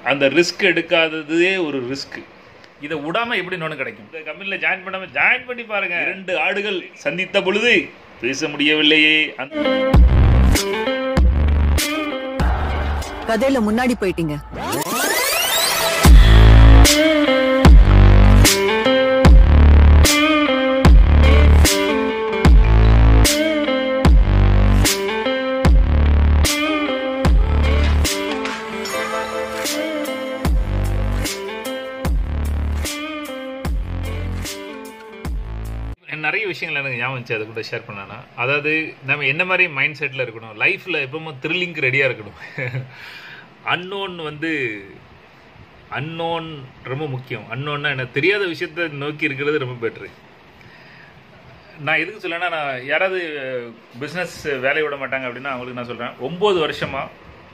அந்த ரிஸ்க் எடுக்காததே ஒரு ரிஸ்க் இதை விடாம எப்படி நோன்னு கிடைக்கும் இந்த கம்பெனியில் ஜாயின் பண்ணாம ஜாயின் பண்ணி பாருங்க இரண்டு ஆடுகள் சந்தித்த பொழுது பேச முடியவில்லையே அந்த கதையில முன்னாடி போயிட்டீங்க நிறைய விஷயங்கள் எனக்கு ஞாபகம் வந்துச்சு அது கூட ஷேர் பண்ணனா அதாவது நம்ம என்ன மாதிரி மைண்ட் செட்டில் இருக்கணும் லைஃப்பில் எப்பவும் த்ரில்லிங்க்கு ரெடியாக இருக்கணும் அன்னோன் வந்து அன்னோன் ரொம்ப முக்கியம் அன்னோன்னா எனக்கு தெரியாத விஷயத்த நோக்கி இருக்கிறது ரொம்ப பெட்ரு நான் எதுக்கு சொல்லனா நான் யாராவது பிஸ்னஸ் வேலையை விட மாட்டாங்க அப்படின்னா அவங்களுக்கு நான் சொல்கிறேன் ஒம்பது வருஷமாக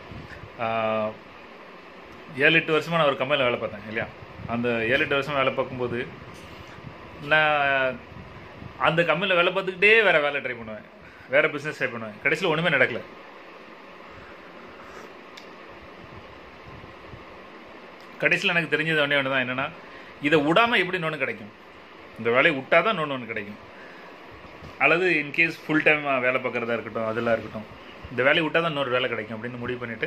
ஏழு எட்டு வருஷமாக நான் ஒரு கம்பெனியில் வேலை பார்த்தேன் இல்லையா அந்த ஏழு எட்டு வருஷம் வேலை பார்க்கும்போது நான் அந்த கம்பெனியில் வேலை பார்த்துக்கிட்டே வேறு வேலை ட்ரை பண்ணுவேன் வேறு பிஸ்னஸ் ட்ரை பண்ணுவேன் கடைசியில் ஒன்றுமே நடக்கல கடைசியில் எனக்கு தெரிஞ்சது ஒன்றே ஒன்று தான் என்னென்னா இதை விடாமல் எப்படி இன்னொன்று கிடைக்கும் இந்த வேலையை விட்டால் தான் இன்னொன்று ஒன்று கிடைக்கும் அல்லது இன்கேஸ் ஃபுல் டைம் வேலை பார்க்குறதா இருக்கட்டும் அதெல்லாம் இருக்கட்டும் இந்த வேலையை விட்டால் தான் இன்னொரு வேலை கிடைக்கும் அப்படின்னு முடிவு பண்ணிவிட்டு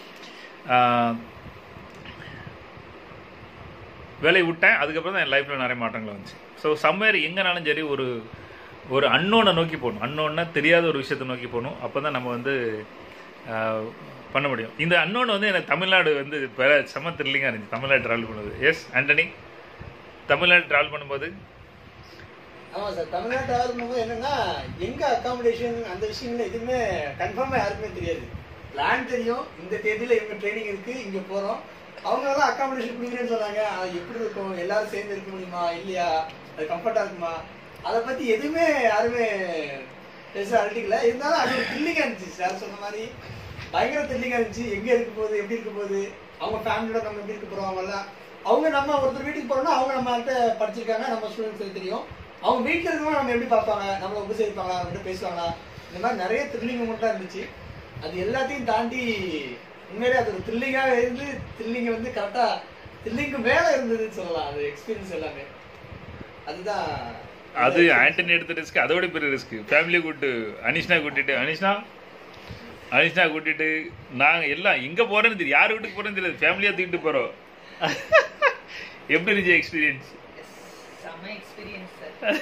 வேலையை விட்டேன் அதுக்கப்புறம் தான் என் லைஃப்பில் நிறைய மாற்றங்கள் வந்துச்சு ஸோ சம்வேர் எங்கேனாலும் சரி ஒரு ஒரு அன்னோனை நோக்கி போகணும் அன்னோன்னா தெரியாத ஒரு விஷயத்தை நோக்கி போகணும் அப்போ தான் நம்ம வந்து ஆஹ், பண்ண முடியும் இந்த அன்னோன் வந்து எனக்கு தமிழ்நாடு வந்து வேற செம த்ரில்லிங்காக இருந்துச்சு தமிழ்நாடு ட்ராவல் பண்ணுவது எஸ் ஆண்டனி தமிழ்நாடு ட்ராவல் பண்ணும்போது ஆமா சார் தமிழ்நாட்டு ஆரம்பம் என்னன்னா எங்க அகாமடேஷன் அந்த விஷயங்கள் எதுவுமே கன்ஃபார்மா யாருக்குமே தெரியாது பிளான் தெரியும் இந்த தேதியில இவங்க ட்ரைனிங் இருக்கு இங்க போறோம் அவங்க எல்லாம் அகாமடேஷன் கொடுக்குறேன்னு சொன்னாங்க அது எப்படி இருக்கும் எல்லாரும் சேர்ந்து இருக்க முடியுமா இல்லையா அது கம்ஃபர்டா இருக்குமா அதை பத்தி எதுவுமே யாருமே பெருசா அழட்டிக்கல இருந்தாலும் அது ஒரு த்ரில்லிங்கா இருந்துச்சு சார் சொன்ன மாதிரி பயங்கர த்ரில்லிங்கா இருந்துச்சு எங்க இருக்க போகுது எப்படி இருக்க போகுது அவங்க ஃபேமிலியோட நம்ம எப்படி இருக்க போறோம் அவங்க எல்லாம் அவங்க நம்ம ஒருத்தர் வீட்டுக்கு போறோம்னா அவங்க நம்ம கிட்ட படிச்சிருக்காங்க நம்ம ஸ்டூடெண்ட்ஸ் தெரியும் அவங்க வீட்டில் இருக்கவங்க நம்ம எப்படி பார்ப்பாங்க நம்மளை உபசரிப்பாங்களா நம்மகிட்ட பேசுவாங்களா இந்த மாதிரி நிறைய த்ரில்லிங் மூமெண்ட்டாக இருந்துச்சு அது எல்லாத்தையும் தாண்டி உண்மையிலே அது ஒரு த்ரில்லிங்காக இருந்து த்ரில்லிங் வந்து கரெக்டாக த்ரில்லிங்க்கு மேலே இருந்ததுன்னு சொல்லலாம் அது எக்ஸ்பீரியன்ஸ் எல்லாமே அதுதான் அது ஆண்டனி எடுத்த ரிஸ்க் அதோட பெரிய ரிஸ்க் ஃபேமிலியை கூட்டு அனிஷ்னா கூட்டிட்டு அனிஷ்னா அனிஷ்னா கூட்டிட்டு நாங்கள் எல்லாம் எங்கே போகிறேன்னு தெரியும் யார் வீட்டுக்கு போகிறேன்னு தெரியாது ஃபேமிலியாக தூக்கிட்டு போகிறோம் எப்படி இருந்துச்சு எக்ஸ்பீரியன்ஸ் செம எக்ஸ்பீரியன்ஸ் சார்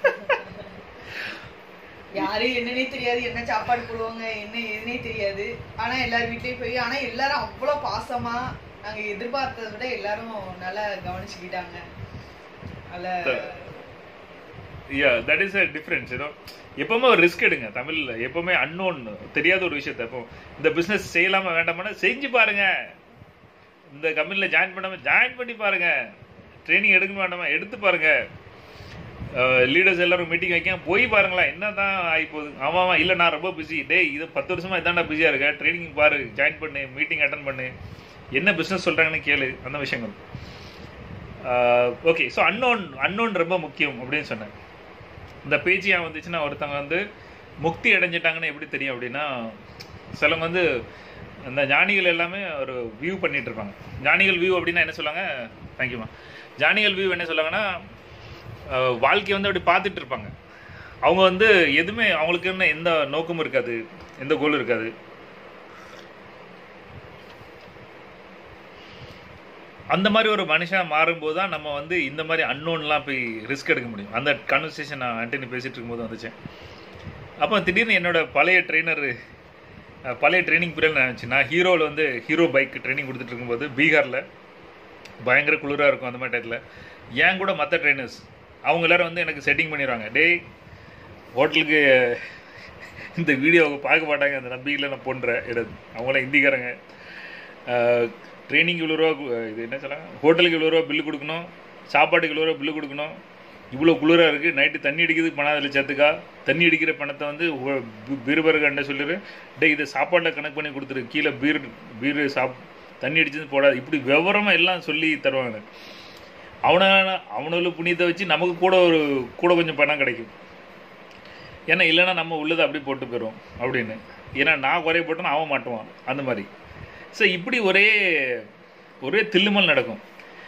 யாரு என்னன்னே தெரியாது என்ன சாப்பாடு போடுவாங்க என்ன எதுனே தெரியாது ஆனா எல்லார் வீட்லயும் போய் ஆனா எல்லாரும் அவ்வளவு பாசமா நாங்க எதிர்பார்த்ததை விட எல்லாரும் நல்லா கவனிச்சுக்கிட்டாங்க நல்ல yeah that is a difference ஏதோ எப்பவுமே ஒரு ரிஸ்க் எடுங்க தமிழ்ல எப்பவுமே அன்னோன் தெரியாத ஒரு விஷயத்த இப்போ இந்த பிசினஸ் செய்யலாமா வேண்டாமான்னா செஞ்சு பாருங்க இந்த கம்பெனியில் ஜாயின் பண்ணாம ஜாயின் பண்ணி பாருங்க ட்ரைனிங் எடுக்க வேண்டாமா எடுத்து பாருங்க லீடர்ஸ் எல்லாரும் மீட்டிங் வைக்க போய் பாருங்களேன் என்ன தான் ஆகி போகுது ஆமாம் ஆமாம் இல்லை நான் ரொம்ப பிஸி டேய் இது பத்து வருஷமா இதான்டா பிஸியாக இருக்கேன் ட்ரைனிங் பாரு ஜாயின் பண்ணு மீட்டிங் அட்டன் பண்ணு என்ன பிஸ்னஸ் சொல்கிறாங்கன்னு கேளு அந்த விஷயங்கள் ஓகே ஸோ அன்னோன் அன்னோன் ரொம்ப முக்கியம் அப்படின்னு சொன்னேன் இந்த பேஜ் ஏன் வந்துச்சுன்னா ஒருத்தவங்க வந்து முக்தி அடைஞ்சிட்டாங்கன்னு எப்படி தெரியும் அப்படின்னா சிலவங்க வந்து இந்த ஞானிகள் எல்லாமே ஒரு வியூ பண்ணிட்டு இருப்பாங்க ஞானிகள் வியூ அப்படின்னா என்ன சொல்லுவாங்க தேங்க்யூமா ஞானிகள் வியூ என்ன சொல்லுவாங்கன்னா அஹ், வாழ்க்கையை வந்து அப்படி பார்த்துட்டு இருப்பாங்க அவங்க வந்து எதுவுமே அவங்களுக்கு என்ன எந்த நோக்கமும் இருக்காது எந்த கோலும் இருக்காது அந்த மாதிரி ஒரு மனுஷன் மாறும்போது தான் நம்ம வந்து இந்த மாதிரி அன்னோன்லாம் போய் ரிஸ்க் எடுக்க முடியும் அந்த கான்வர்சேஷன் நான் ஆண்டனி பேசிட்டு இருக்கும்போது வந்துச்சேன் அப்போ திடீர்னு என்னோட பழைய ட்ரெயினர் பழைய ட்ரைனிங் பீரியட் நான் இருந்துச்சு நான் ஹீரோவில் வந்து ஹீரோ பைக் ட்ரைனிங் கொடுத்துட்டு இருக்கும்போது பீகாரில் பயங்கர குளிராக இருக்கும் அந்த மாதிரி டயத்தில் ஏன் கூட மற்ற ட்ரைனர்ஸ் அவங்க எல்லாரும் வந்து எனக்கு செட்டிங் பண்ணிடுவாங்க டேய் ஹோட்டலுக்கு இந்த வீடியோவை பார்க்க மாட்டாங்க அந்த நம்பிக்கையில் நான் போன்றேன் இடம் அவங்களாம் ஹிந்திக்காரங்க ட்ரைனிங் இவ்வளோ ரூபா கு- இது என்ன சொல்லுவாங்க ஹோட்டலுக்கு இவ்வளோ ரூபா பில்லு கொடுக்கணும் சாப்பாட்டுக்கு இவ்வளோ ரூபா பில்லு கொடுக்கணும் இவ்வளோ குளிராக இருக்குது நைட்டு தண்ணி அடிக்கிறதுக்கு பணம் அதில் சேர்த்துக்கா தண்ணி அடிக்கிற பணத்தை வந்து பீர்பர்கண்ட சொல்லிடு டேய் இதை சாப்பாட்டில் கணக்கு பண்ணி கொடுத்துரு கீழே பீர் பீர் சாப் தண்ணி அடிச்சது போடாது இப்படி விவரமாக எல்லாம் சொல்லி தருவாங்க அவனை அவனோட புண்ணியத்தை வச்சு நமக்கு கூட ஒரு கூட கொஞ்சம் பணம் கிடைக்கும் ஏன்னா இல்லைன்னா நம்ம உள்ளதை அப்படி போட்டு போயிடும் அப்படின்னு ஏன்னா நான் குறைய போட்டேன்னா அவன் மாட்டுவான் அந்த மாதிரி ஸோ இப்படி ஒரே ஒரே தில்லுமல் நடக்கும்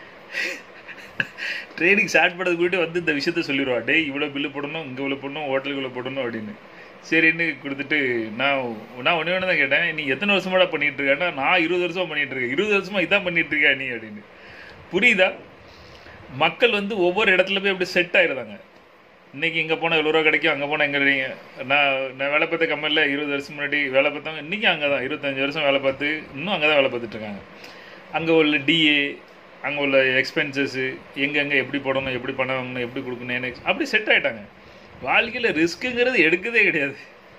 ட்ரேடிங் ஸ்டார்ட் பண்ணது போயிட்டு வந்து இந்த விஷயத்த சொல்லிடுவா டேய் இவ்வளோ பில்லு போடணும் இங்கே இவ்வளோ போடணும் ஹோட்டலுக்கு இவ்வளோ போடணும் அப்படின்னு சரின்னு கொடுத்துட்டு நான் நான் ஒன்று ஒன்று தான் கேட்டேன் நீ எத்தனை வருஷமாடா பண்ணிட்டு இருக்கேன்னா நான் இருபது வருஷமா பண்ணிட்டு இருக்கேன் இருபது வருஷமா இதான் பண்ணிட்டு இருக்கியா நீ அப்படின்னு புரியுதா மக்கள் வந்து ஒவ்வொரு இடத்துல போய் அப்படி செட் ஆயிடுறாங்க இன்னைக்கு இங்கே போனால் எவ்வளோ ரூபா கிடைக்கும் அங்கே போனால் எங்கே கிடைக்கும் நான் நான் வேலை பார்த்த கம்பெனியில் இருபது வருஷம் முன்னாடி வேலை பார்த்தவங்க இன்றைக்கி அங்கே தான் இருபத்தஞ்சி வருஷம் வேலை பார்த்து இன்னும் அங்கே தான் வேலை பார்த்துட்டு இருக்காங்க அங்கே உள்ள டிஏ அங்கே உள்ள எக்ஸ்பென்சஸ்ஸு எங்கெங்கே எப்படி போடணும் எப்படி பணம் வாங்கணும் எப்படி கொடுக்கணும் எனக்கு அப்படி செட் ஆகிட்டாங்க வாழ்க்கையில் ரிஸ்க்குங்கிறது எடுக்கதே கிடையாது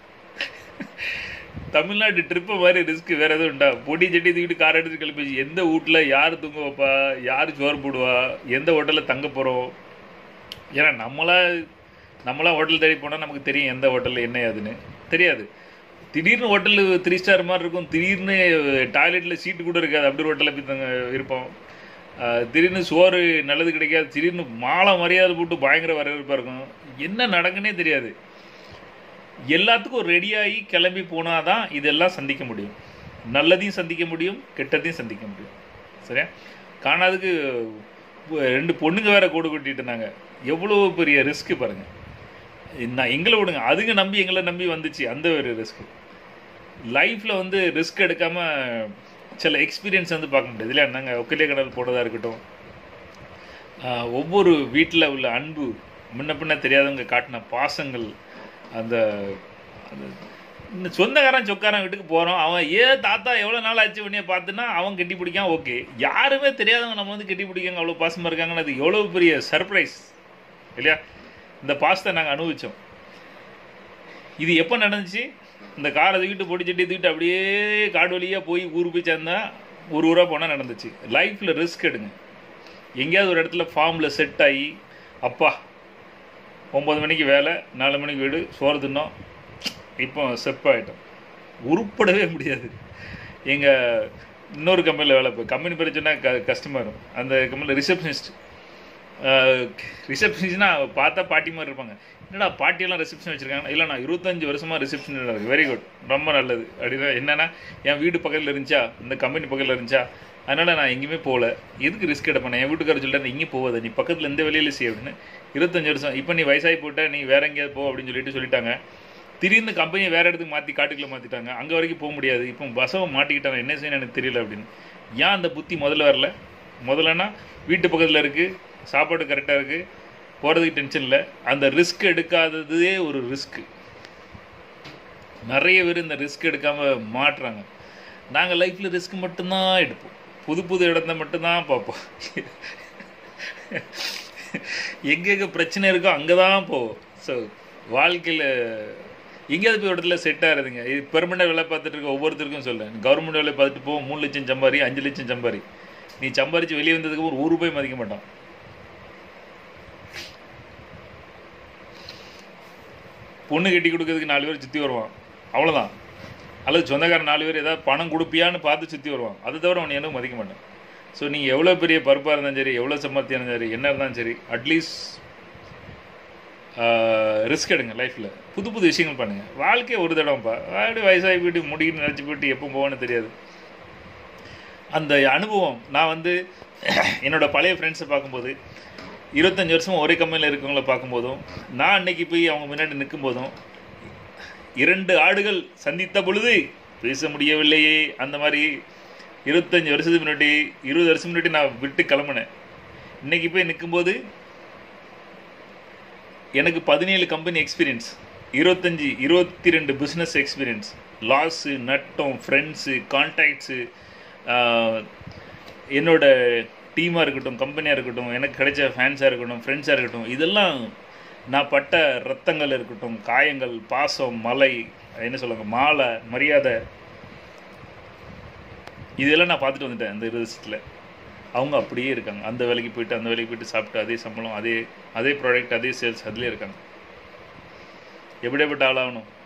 தமிழ்நாட்டு ட்ரிப்பு மாதிரி ரிஸ்க் வேற எதுவும் உண்டா பொடி சட்டி தூக்கிட்டு கார் எடுத்து கிளம்பி எந்த வீட்டில் யார் தூங்க வைப்பா யார் சோறு போடுவா எந்த ஹோட்டலில் தங்க போகிறோம் ஏன்னா நம்மளா நம்மளா ஹோட்டல் தேடி போனால் நமக்கு தெரியும் எந்த ஹோட்டலில் என்ன ஏதுன்னு தெரியாது திடீர்னு ஹோட்டல் த்ரீ ஸ்டார் மாதிரி இருக்கும் திடீர்னு டாய்லெட்டில் சீட்டு கூட இருக்காது அப்படி ஒரு ஹோட்டலில் போய் தங்க இருப்போம் ஆஹ் திடீர்னு சோறு நல்லது கிடைக்காது திடீர்னு மாலை மரியாதை போட்டு பயங்கர வரவேற்பாக இருக்கும் என்ன நடக்குன்னே தெரியாது எல்லாத்துக்கும் ரெடியாகி கிளம்பி போனால் தான் இதெல்லாம் சந்திக்க முடியும் நல்லதையும் சந்திக்க முடியும் கெட்டதையும் சந்திக்க முடியும் சரியா காணாதுக்கு பு- ரெண்டு பொண்ணுங்க வேற கூடு கூட்டிட்டு இருந்தாங்க எவ்வளோ பெரிய ரிஸ்க் பாருங்க நான் எங்களை விடுங்க அதுங்க நம்பி எங்களை நம்பி வந்துச்சு அந்த ஒரு ரிஸ்க் லைஃப்பில் வந்து ரிஸ்க் எடுக்காம சில எக்ஸ்பீரியன்ஸ் வந்து பார்க்க முடியாது இல்லையா நாங்கள் ஒக்கிலே கடல் போடுறதா இருக்கட்டும் ஆஹ் ஒவ்வொரு வீட்டில் உள்ள அன்பு முன்ன பின்ன தெரியாதவங்க காட்டின பாசங்கள் அந்த அந்த இந்த சொந்தக்காரன் சொக்காரன் வீட்டுக்கு போகிறோம் அவன் ஏ தாத்தா எவ்வளோ நாள் ஆச்சு உடனே பார்த்துன்னா அவன் கட்டி பிடிக்கான் ஓகே யாருமே தெரியாதவங்க நம்ம வந்து கட்டி பிடிக்காங்க அவ்வளோ பாசமாக இருக்காங்கன்னு அது எவ்வளோ பெரிய சர்ப்ரைஸ் இல்லையா இந்த பாசத்தை நாங்கள் அனுபவித்தோம் இது எப்போ நடந்துச்சு இந்த காரை தூக்கிட்டு பொடி சட்டி தூக்கிட்டு அப்படியே காடு வழியாக போய் ஊர் போய் சேர்ந்தா ஒரு ஊராக போனால் நடந்துச்சு லைஃப்பில் ரிஸ்க் எடுங்க எங்கேயாவது ஒரு இடத்துல ஃபார்மில் செட் ஆகி அப்பா ஒம்பது மணிக்கு வேலை நாலு மணிக்கு வீடு சோறு தின்னோம் இப்போ செப் ஆகிட்டோம் உருப்படவே முடியாது எங்கள் இன்னொரு கம்பெனியில் வேலை இப்போ கம்பெனி பேர் சொன்னால் க கஸ்டமர் அந்த கம்பெனியில் ரிசப்ஷனிஸ்ட் ரிசப்ஷனிஸ்ட்னா பார்த்தா பாட்டி மாதிரி இருப்பாங்க என்னடா பாட்டியெல்லாம் ரிசப்ஷன் வச்சுருக்காங்க இல்லை நான் இருபத்தஞ்சு வருஷமாக ரிசப்ஷன் இருக்கு வெரி குட் ரொம்ப நல்லது அப்படின்னா என்னன்னா என் வீடு பக்கத்தில் இருந்துச்சா இந்த கம்பெனி பக்கத்தில் இருந்துச்சா அதனால் நான் எங்கேயுமே போகல எதுக்கு ரிஸ்க் எடுப்பேன் என் வீட்டுக்காரர் சொல்லிட்டு இங்கே போகாத நீ பக்கத்தில் எந்த வேலையில செய்ய அப்படின்னு இருபத்தஞ்சு வருஷம் இப்போ நீ வயசாகி போட்ட நீ வேற எங்கேயாவது போ அப்படின்னு சொல்லிட்டு சொல்லிட்டாங்க திடீர்னு கம்பெனியை வேற இடத்துக்கு மாற்றி காட்டுக்குள்ள மாற்றிட்டாங்க அங்கே வரைக்கும் போக முடியாது இப்போ பசவை மாட்டிக்கிட்டாங்க என்ன செய்யணும் எனக்கு தெரியல அப்படின்னு ஏன் அந்த புத்தி முதல்ல வரல முதல்லனா வீட்டு பக்கத்தில் இருக்குது சாப்பாடு கரெக்டாக இருக்குது போகிறதுக்கு டென்ஷன் இல்லை அந்த ரிஸ்க் எடுக்காததே ஒரு ரிஸ்க்கு நிறைய பேர் இந்த ரிஸ்க் எடுக்காமல் மாட்டுறாங்க நாங்கள் லைஃப்பில் ரிஸ்க் மட்டும்தான் எடுப்போம் புது புது இடத்த மட்டும்தான் பார்ப்போம் எங்கெங்கே பிரச்சனை இருக்கோ அங்கே தான் போவோம் ஸோ வாழ்க்கையில் எங்கேயாவது போய் ஒரு இடத்துல செட் ஆகிறதுங்க இது பெர்மனெண்ட் வேலை பார்த்துட்டு இருக்க ஒவ்வொருத்தருக்கும் சொல்கிறேன் கவர்மெண்ட் வேலை பார்த்துட்டு போ மூணு லட்சம் சம்பாரி அஞ்சு லட்சம் சம்பாரி நீ சம்பாரிச்சு வெளியே வந்ததுக்கு ஒரு ஒரு ரூபாய் மதிக்க மாட்டான் பொண்ணு கட்டி கொடுக்கறதுக்கு நாலு பேர் சுற்றி வருவான் அவ்வளோதான் அல்லது சொந்தக்காரன் நாலு பேர் ஏதாவது பணம் கொடுப்பியான்னு பார்த்து சுற்றி வருவான் அதை தவிர அவன் எனக்கு மதிக்க மாட்டான் ஸோ நீங்கள் எவ்வளோ பெரிய பருப்பாக இருந்தாலும் சரி எவ்வளோ சம்பாத்தியம் இருந்தாலும் சரி என்ன இருந்தாலும் சரி அட்லீஸ்ட் ரிஸ்க் எடுங்க லைஃப்பில் புது புது விஷயங்கள் பண்ணுங்கள் வாழ்க்கையை ஒரு தடவைப்பா அப்படி வயசாகி போயிட்டு முடிக்கணும்னு நினச்சி போயிட்டு எப்போ போவேன்னு தெரியாது அந்த அனுபவம் நான் வந்து என்னோட பழைய ஃப்ரெண்ட்ஸை பார்க்கும்போது இருபத்தஞ்சி வருஷம் ஒரே கம்பெனியில் இருக்கவங்கள பார்க்கும்போதும் நான் அன்னைக்கு போய் அவங்க முன்னாடி நிற்கும் போதும் இரண்டு ஆடுகள் சந்தித்த பொழுது பேச முடியவில்லையே அந்த மாதிரி இருபத்தஞ்சி வருஷத்துக்கு முன்னாடி இருபது வருஷம் முன்னாடி நான் விட்டு கிளம்புனேன் இன்னைக்கு போய் நிற்கும்போது எனக்கு பதினேழு கம்பெனி எக்ஸ்பீரியன்ஸ் இருபத்தஞ்சி இருபத்தி ரெண்டு பிஸ்னஸ் எக்ஸ்பீரியன்ஸ் லாஸு நட்டம் ஃப்ரெண்ட்ஸு கான்டாக்ட்ஸு என்னோட டீமாக இருக்கட்டும் கம்பெனியாக இருக்கட்டும் எனக்கு கிடைச்ச ஃபேன்ஸாக இருக்கட்டும் ஃப்ரெண்ட்ஸாக இருக்கட்டும் இதெல்லாம் நான் பட்ட ரத்தங்கள் இருக்கட்டும் காயங்கள் பாசம் மலை என்ன சொல்லுவாங்க மாலை மரியாதை இதெல்லாம் நான் பார்த்துட்டு வந்துட்டேன் இந்த இருபது வருஷத்தில் அவங்க அப்படியே இருக்காங்க அந்த வேலைக்கு போயிட்டு அந்த வேலைக்கு போயிட்டு சாப்பிட்டு அதே சம்பளம் அதே அதே ப்ராடக்ட் அதே சேல்ஸ் அதிலே இருக்காங்க எப்படியாப்பட்ட ஆளாகணும்